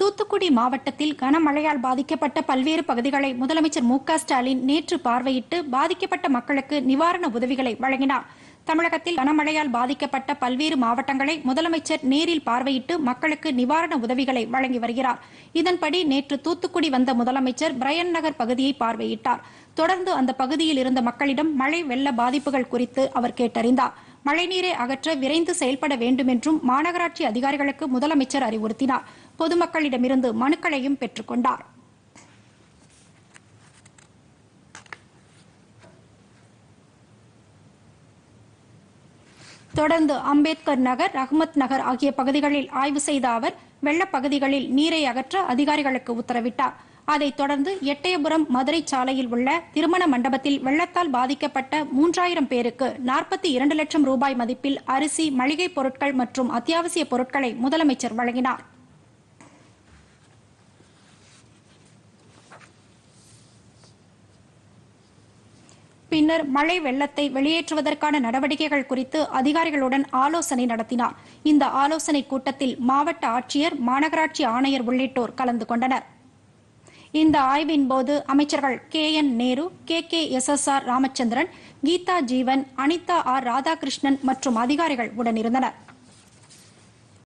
தூத்துக்குடி மாவட்டத்தில் கனமழையால் பாதிக்கப்பட்ட பல்வேறு பகுதிகளை முதலமைச்சர் மு க ஸ்டாலின் நேற்று பார்வையிட்டு பாதிக்கப்பட்ட மக்களுக்கு நிவாரண உதவிகளை வழங்கினார் தமிழகத்தில் கனமழையால் பாதிக்கப்பட்ட பல்வேறு மாவட்டங்களை முதலமைச்சர் நேரில் பார்வையிட்டு மக்களுக்கு நிவாரண உதவிகளை வழங்கி வருகிறார் இதன்படி நேற்று தூத்துக்குடி வந்த முதலமைச்சர் பிரையன் நகர் பகுதியை பார்வையிட்டார் தொடர்ந்து அந்த பகுதியில் இருந்த மக்களிடம் மழை வெள்ள பாதிப்புகள் குறித்து அவர் கேட்டறிந்தார் மழைநீரை அகற்ற விரைந்து செயல்பட வேண்டும் என்றும் மாநகராட்சி அதிகாரிகளுக்கு முதலமைச்சர் அறிவுறுத்தினார் பொதுமக்களிடமிருந்து மனுக்களையும் பெற்றுக் கொண்டார் தொடர்ந்து அம்பேத்கர் நகர் ரஹ்மத் நகர் ஆகிய பகுதிகளில் ஆய்வு செய்த அவர் வெள்ளப் பகுதிகளில் நீரை அகற்ற அதிகாரிகளுக்கு உத்தரவிட்டார் அதைத் தொடர்ந்து எட்டயபுரம் மதுரை சாலையில் உள்ள திருமண மண்டபத்தில் வெள்ளத்தால் பாதிக்கப்பட்ட மூன்றாயிரம் பேருக்கு நாற்பத்தி இரண்டு லட்சம் ரூபாய் மதிப்பில் அரிசி மளிகைப் பொருட்கள் மற்றும் அத்தியாவசிய பொருட்களை முதலமைச்சர் வழங்கினார் பின்னர் மழை வெள்ளத்தை வெளியேற்றுவதற்கான நடவடிக்கைகள் குறித்து அதிகாரிகளுடன் ஆலோசனை நடத்தினார் இந்த ஆலோசனைக் கூட்டத்தில் மாவட்ட ஆட்சியர் மாநகராட்சி ஆணையர் உள்ளிட்டோர் கலந்து கொண்டனர் இந்த ஆய்வின் போது அமைச்சர்கள் K N Nehru K K S S R Ramachandran Geetha Jeevan Anitha R Radhakrishnan மற்றும் அதிகாரிகள் உடனிருந்தனர்